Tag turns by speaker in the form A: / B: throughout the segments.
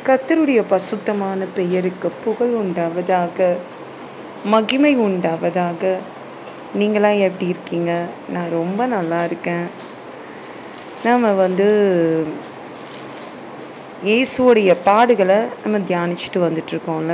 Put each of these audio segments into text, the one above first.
A: கர்த்தருடைய பசுத்தமான பெயருக்கு புகழ் உண்டாவதாக மகிமை உண்டாவதாக நீங்களாம் எப்படி இருக்கீங்க நான் ரொம்ப நல்லா இருக்கேன் நாம் வந்து இயேசுவோடைய பாடுகளை நம்ம தியானிச்சுட்டு வந்துட்ருக்கோம்ல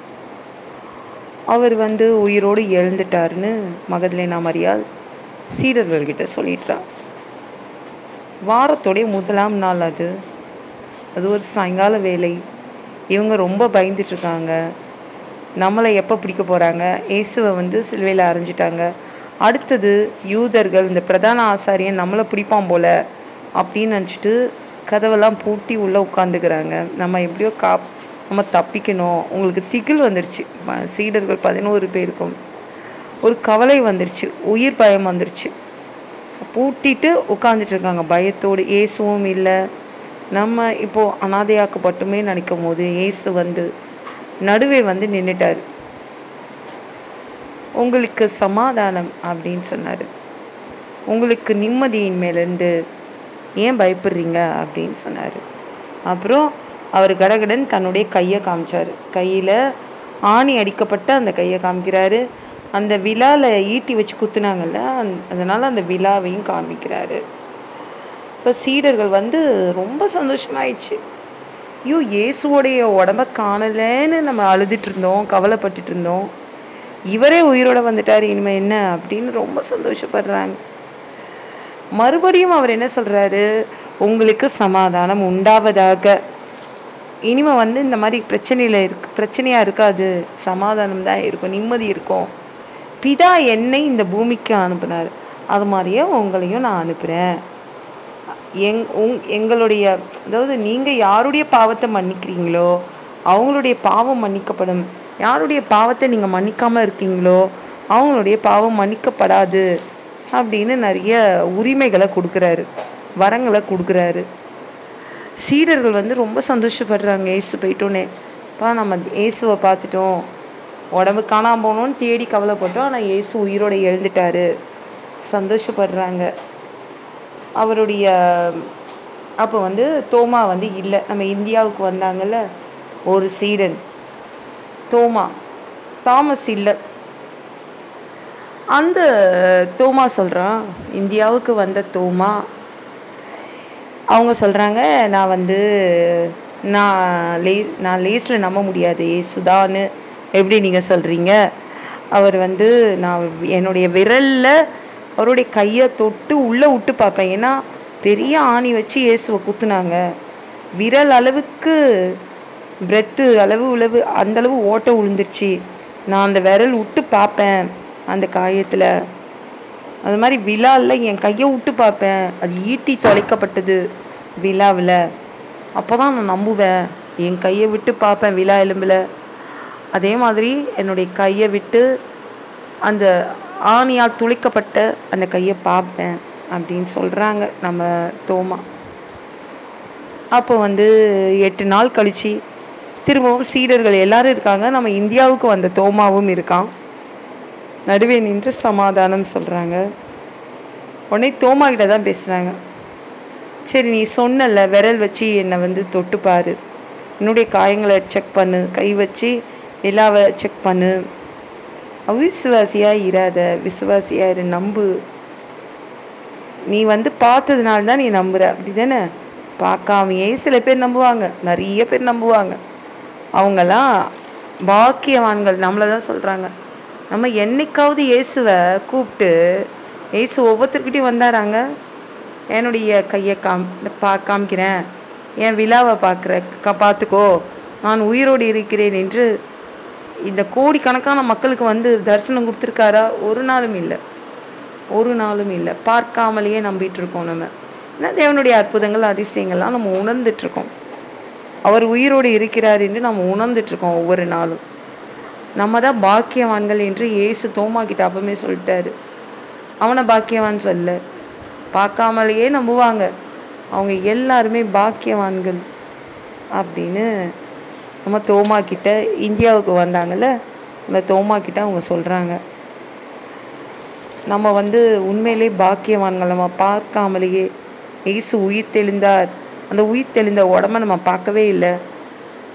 A: அவர் வந்து உயிரோடு எழுந்துட்டாருன்னு மகதலேனா மரியாள் சீடர்கள்கிட்ட சொல்லிட்டா வாரத்தோடைய முதலாம் நாள் அது அது ஒரு சாயங்கால வேலை இவங்க ரொம்ப பயந்துட்டுருக்காங்க நம்மளை எப்போ பிடிக்க போகிறாங்க இயேசுவை வந்து சிலுவையில் அரைஞ்சிட்டாங்க அடுத்தது யூதர்கள் இந்த பிரதான ஆசாரியன் நம்மளை பிடிப்பான் போல அப்படின்னு நினச்சிட்டு கதவெல்லாம் பூட்டி உள்ளே உட்காந்துக்கிறாங்க நம்ம எப்படியோ காப் நம்ம தப்பிக்கணும் உங்களுக்கு திகில் வந்துருச்சு ம- சீடர்கள் பதினோரு பேருக்கும் ஒரு கவலை வந்துருச்சு உயிர் பயம் வந்துருச்சு பூட்டிட்டு உட்காந்துட்டு இருக்காங்க பயத்தோடு இயேசுவும் இல்லை நம்ம இப்போ அனாதையாக்கப்பட்டுமே நினைக்கும் போது இயேசு வந்து நடுவே வந்து நின்றுட்டார் உங்களுக்கு சமாதானம் அப்படின்னு சொன்னார் உங்களுக்கு நிம்மதியின் மேலேருந்து ஏன் பயப்படுறீங்க அப்படின்னு சொன்னார் அப்புறம் அவர் கடகடன் தன்னுடைய கையை காமிச்சார் கையில் ஆணி அடிக்கப்பட்ட அந்த கையை காமிக்கிறாரு அந்த விழால ஈட்டி வச்சு குத்துனாங்கல்ல அந்த- அதனால அந்த விழாவையும் காமிக்கிறாரு இப்போ சீடர்கள் வந்து ரொம்ப சந்தோஷமாயிடுச்சு ஐயோ இயேசுவோடைய உடம்ப காணலைன்னு நம்ம அழுதுட்டு இருந்தோம் கவலைப்பட்டுட்டு இருந்தோம் இவரே உயிரோட வந்துட்டார் இனிமே என்ன அப்படின்னு ரொம்ப சந்தோஷப்படுறாங்க மறுபடியும் அவர் என்ன சொல்றாரு உங்களுக்கு சமாதானம் உண்டாவதாக இனிமே வந்து இந்த மாதிரி பிரச்சனையில் இருக்கு பிரச்சனையா இருக்காது சமாதானம் தான் இருக்கும் நிம்மதி இருக்கும் பிதா என்னை இந்த பூமிக்கு அனுப்புனார் அது மாதிரியே உங்களையும் நான் அனுப்புகிறேன் எங் உங் எங்களுடைய அதாவது நீங்கள் யாருடைய பாவத்தை மன்னிக்கிறீங்களோ அவங்களுடைய பாவம் மன்னிக்கப்படும் யாருடைய பாவத்தை நீங்கள் மன்னிக்காமல் இருக்கீங்களோ அவங்களுடைய பாவம் மன்னிக்கப்படாது அப்படின்னு நிறைய உரிமைகளை கொடுக்குறாரு வரங்களை கொடுக்குறாரு சீடர்கள் வந்து ரொம்ப சந்தோஷப்படுறாங்க ஏசு போயிட்டோன்னே பா நம்ம இயேசுவை பார்த்துட்டோம் உடம்பு காணாம போனோம்னு தேடி கவலைப்பட்டோம் ஆனால் இயேசு உயிரோட எழுந்துட்டாரு சந்தோஷப்படுறாங்க அவருடைய அப்போ வந்து தோமா வந்து இல்லை நம்ம இந்தியாவுக்கு வந்தாங்கல்ல ஒரு சீடன் தோமா தாமஸ் இல்லை அந்த தோமா சொல்கிறான் இந்தியாவுக்கு வந்த தோமா அவங்க சொல்கிறாங்க நான் வந்து நான் லே நான் லேஸில் நம்ப முடியாது ஏசுதான்னு எப்படி நீங்கள் சொல்கிறீங்க அவர் வந்து நான் என்னுடைய விரலில் அவருடைய கையை தொட்டு உள்ளே விட்டு பார்ப்பேன் ஏன்னா பெரிய ஆணி வச்சு இயேசுவை குத்துனாங்க விரல் அளவுக்கு பிரெத்து அளவு உளவு அந்த அளவு ஓட்டை விழுந்துருச்சு நான் அந்த விரல் விட்டு பார்ப்பேன் அந்த காயத்தில் அது மாதிரி விழாவில் என் கையை விட்டு பார்ப்பேன் அது ஈட்டி தொலைக்கப்பட்டது விழாவில் அப்போ தான் நான் நம்புவேன் என் கையை விட்டு பார்ப்பேன் விழா எலும்பில் அதே மாதிரி என்னுடைய கையை விட்டு அந்த ஆணியால் துளைக்கப்பட்ட அந்த கையை பார்ப்பேன் அப்படின்னு சொல்கிறாங்க நம்ம தோமா அப்போ வந்து எட்டு நாள் கழிச்சு திரும்பவும் சீடர்கள் எல்லாரும் இருக்காங்க நம்ம இந்தியாவுக்கு வந்த தோமாவும் இருக்கான் நடுவே நின்று சமாதானம் சொல்கிறாங்க உடனே தோமா கிட்ட தான் பேசுகிறாங்க சரி நீ சொன்னல விரல் வச்சு என்னை வந்து தொட்டு பாரு என்னுடைய காயங்களை செக் பண்ணு கை வச்சு விழாவை செக் பண்ணு அவிசுவாசியாக இராத விசுவாசியாக இரு நம்பு நீ வந்து பார்த்ததுனால தான் நீ நம்புற அப்படி தானே பார்க்காமையே சில பேர் நம்புவாங்க நிறைய பேர் நம்புவாங்க அவங்கெல்லாம் பாக்கியவான்கள் நம்மளை தான் சொல்கிறாங்க நம்ம என்னைக்காவது இயேசுவை கூப்பிட்டு இயேசு ஒவ்வொருத்தர்கிட்டையும் வந்தாராங்க என்னுடைய கையை காம் இந்த பா காமிக்கிறேன் என் விழாவை பார்க்குற க பார்த்துக்கோ நான் உயிரோடு இருக்கிறேன் என்று இந்த கோடிக்கணக்கான மக்களுக்கு வந்து தரிசனம் கொடுத்துருக்காரா ஒரு நாளும் இல்லை ஒரு நாளும் இல்லை பார்க்காமலேயே நம்பிட்டு இருக்கோம் நம்ம ஏன்னா தேவனுடைய அற்புதங்கள் அதிசயங்கள்லாம் நம்ம உணர்ந்துட்டு இருக்கோம் அவர் உயிரோடு இருக்கிறார் என்று நம்ம உணர்ந்துட்டு இருக்கோம் ஒவ்வொரு நாளும் நம்ம தான் பாக்கியவான்கள் என்று இயேசு தோமா கிட்ட அப்பமே சொல்லிட்டாரு அவனை பாக்கியவான் சொல்ல பார்க்காமலேயே நம்புவாங்க அவங்க எல்லாருமே பாக்கியவான்கள் அப்படின்னு நம்ம தோமா கிட்ட இந்தியாவுக்கு வந்தாங்கல்ல அந்த தோமா கிட்ட அவங்க சொல்கிறாங்க நம்ம வந்து உண்மையிலே பாக்கியவான்கள் நம்ம பார்க்காமலேயே இயேசு உயிர் தெளிந்தார் அந்த உயிர் தெளிந்த உடம்ப நம்ம பார்க்கவே இல்லை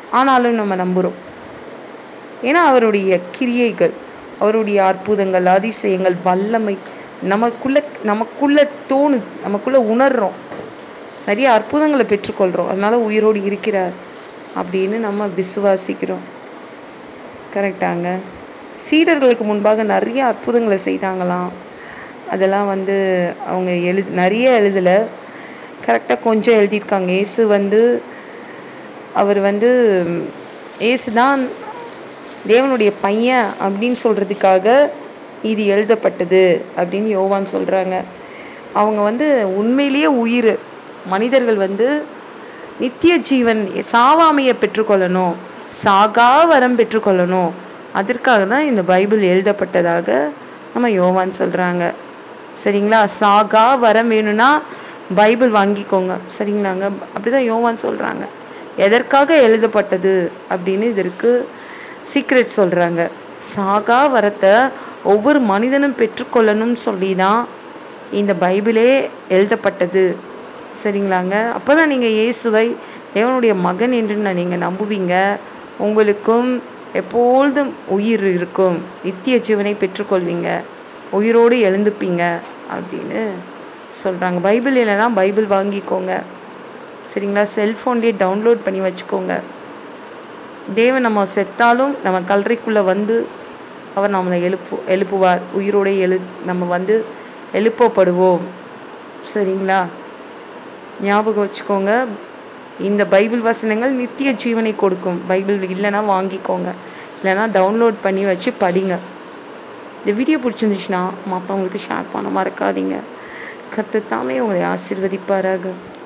A: ஆனாலும் நம்ம நம்புகிறோம் ஏன்னா அவருடைய கிரியைகள் அவருடைய அற்புதங்கள் அதிசயங்கள் வல்லமை நமக்குள்ள நமக்குள்ள தோணு நமக்குள்ள உணர்றோம் நிறைய அற்புதங்களை பெற்றுக்கொள்கிறோம் அதனால உயிரோடு இருக்கிறார் அப்படின்னு நம்ம விசுவாசிக்கிறோம் கரெக்டாங்க சீடர்களுக்கு முன்பாக நிறைய அற்புதங்களை செய்தாங்களாம் அதெல்லாம் வந்து அவங்க எழு நிறைய எழுதலை கரெக்டாக கொஞ்சம் எழுதியிருக்காங்க ஏசு வந்து அவர் வந்து ஏசு தான் தேவனுடைய பையன் அப்படின்னு சொல்கிறதுக்காக இது எழுதப்பட்டது அப்படின்னு யோவான் சொல்கிறாங்க அவங்க வந்து உண்மையிலேயே உயிர் மனிதர்கள் வந்து நித்திய ஜீவன் சாவாமையை பெற்றுக்கொள்ளணும் சாகா வரம் பெற்றுக்கொள்ளணும் அதற்காக தான் இந்த பைபிள் எழுதப்பட்டதாக நம்ம யோவான் சொல்கிறாங்க சரிங்களா சாகா வரம் வேணும்னா பைபிள் வாங்கிக்கோங்க சரிங்களாங்க அப்படி தான் யோவான் சொல்கிறாங்க எதற்காக எழுதப்பட்டது அப்படின்னு இதற்கு சீக்ரெட் சொல்கிறாங்க சாகா வரத்தை ஒவ்வொரு மனிதனும் பெற்றுக்கொள்ளணும்னு சொல்லி தான் இந்த பைபிளே எழுதப்பட்டது சரிங்களாங்க அப்போ தான் நீங்கள் இயேசுவை தேவனுடைய மகன் என்று நான் நீங்கள் நம்புவீங்க உங்களுக்கும் எப்பொழுதும் உயிர் இருக்கும் நித்திய ஜீவனை பெற்றுக்கொள்வீங்க உயிரோடு எழுந்துப்பீங்க அப்படின்னு சொல்கிறாங்க பைபிள் இல்லைன்னா பைபிள் வாங்கிக்கோங்க சரிங்களா செல்ஃபோன்லேயே டவுன்லோட் பண்ணி வச்சுக்கோங்க தேவன் நம்ம செத்தாலும் நம்ம கல்லறைக்குள்ளே வந்து அவர் நம்மளை எழுப்பு எழுப்புவார் உயிரோடு எழு நம்ம வந்து எழுப்பப்படுவோம் சரிங்களா ஞாபகம் வச்சுக்கோங்க இந்த பைபிள் வசனங்கள் நித்திய ஜீவனை கொடுக்கும் பைபிள் இல்லைன்னா வாங்கிக்கோங்க இல்லைன்னா டவுன்லோட் பண்ணி வச்சு படிங்க இந்த வீடியோ பிடிச்சிருந்துச்சுன்னா மற்றவங்களுக்கு ஷேர் பண்ண மறக்காதீங்க கற்றுத்தாமே உங்களை ஆசிர்வதிப்பாராக